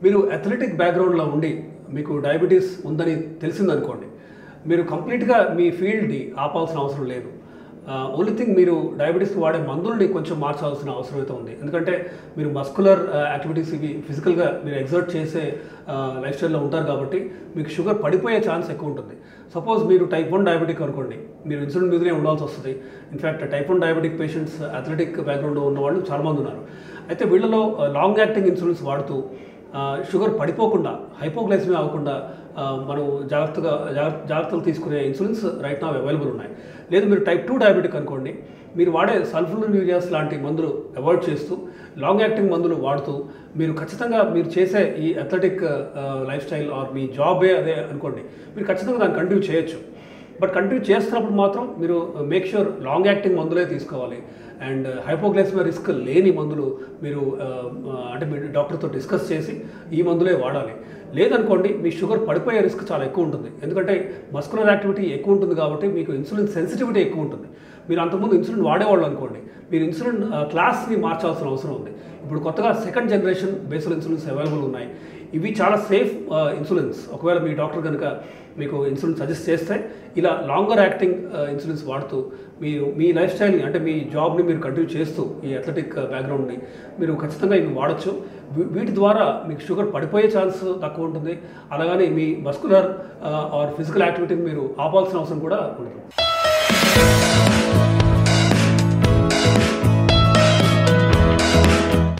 మీరు అథ్లెటిక్ బ్యాక్గ్రౌండ్లో ఉండి మీకు డయాబెటీస్ ఉందని తెలిసిందనుకోండి మీరు కంప్లీట్గా మీ ఫీల్డ్ని ఆపాల్సిన అవసరం లేదు ఓన్లీ థింగ్ మీరు డయాబెటీస్కి వాడే మందుల్ని కొంచెం మార్చాల్సిన అవసరం అయితే ఉంది ఎందుకంటే మీరు మస్కులర్ యాక్టివిటీస్ ఇవి ఫిజికల్గా మీరు ఎగ్జర్ట్ చేసే లైఫ్ స్టైల్లో ఉంటారు కాబట్టి మీకు షుగర్ పడిపోయే ఛాన్స్ ఎక్కువ ఉంటుంది సపోజ్ మీరు టైప్ వన్ డయాబెటిక్ అనుకోండి మీరు ఇన్సులిన్ మీదనే ఉండాల్సి వస్తుంది in fact type one diabetic patients athletic background ఉన్న వాళ్ళు చాలామంది ఉన్నారు అయితే వీళ్ళలో లాంగ్ యాక్టింగ్ ఇన్సులిన్స్ వాడుతూ ఆ, షుగర్ పడిపోకుండా హైపోగ్లైసిమియా అవ్వకుండా ఆ, మనం జాగ్రత్తగా జాగ్రత్త- జాగ్రత్తలు తీసుకునే ఇన్సులిన్స్ రైట్ నా అవైలబుల్ ఉన్నాయి లేదు మీరు టైప్ టూ డయాబెటిక్ అనుకోండి మీరు వాడే సల్ఫోనూరియాస్ లాంటి మందులు అవాయిడ్ చేస్తూ లాంగ్ యాక్టింగ్ మందులు వాడుతూ మీరు ఖచ్చితంగా మీరు చేసే ఈ అథ్లెటిక్ లైఫ్ స్టైల్ ఆర్ మీ జాబే అదే అనుకోండి మీరు ఖచ్చితంగా దాన్ని కంటిన్యూ చేయొచ్చు బట్ కంటిన్యూ చేస్తున్నప్పుడు మాత్రం మీరు మేక్ ష్యూర్ లాంగ్ యాక్టింగ్ మందులే తీసుకోవాలి అండ్ హైపోగ్లైసిమియా రిస్క్ లేని మందులు మీరు ఆ, ఆ, అంటే మీ డాక్టర్తో డిస్కస్ చేసి ఈ మందులే వాడాలి లేదనుకోండి మీ షుగర్ పడిపోయే రిస్క్ చాలా ఎక్కువ ఉంటుంది ఎందుకంటే మస్కులర్ యాక్టివిటీ ఎక్కువ ఉంటుంది కాబట్టి మీకు ఇన్సులిన్ సెన్సిటివిటీ ఎక్కువ ఉంటుంది మీరు అంతకుముందు ఇన్సులిన్ వాడేవాళ్ళు అనుకోండి మీరు ఇన్సులిన్ ఆ, క్లాస్ని మార్చాల్సిన అవసరం ఉంది ఇప్పుడు కొత్తగా second generation basal insulins available ఉన్నాయి ఇవి చాలా సేఫ్ ఇన్సులిన్స్ ఒకవేళ మీ డాక్టర్ కనుక మీకు ఇన్సులిన్ సజెస్ట్ చేస్తే ఇలా లాంగర్ యాక్టింగ్ ఇన్సులిన్స్ వాడుతూ మీరు మీ లైఫ్ స్టైల్ని అంటే మీ జాబ్ని మీరు కంటిన్యూ చేస్తూ ఈ అథ్లెటిక్ బ్యాక్గ్రౌండ్ని మీరు ఖచ్చితంగా ఇవి వాడచ్చు వీ- వీటి ద్వారా మీకు షుగర్ పడిపోయే ఛాన్స్ తక్కువ ఉంటుంది అలాగని మీ మస్కులర్ ఆర్ ఫిజికల్ యాక్టివిటీని మీరు ఆపాల్సిన అవసరం కూడా ఉండదు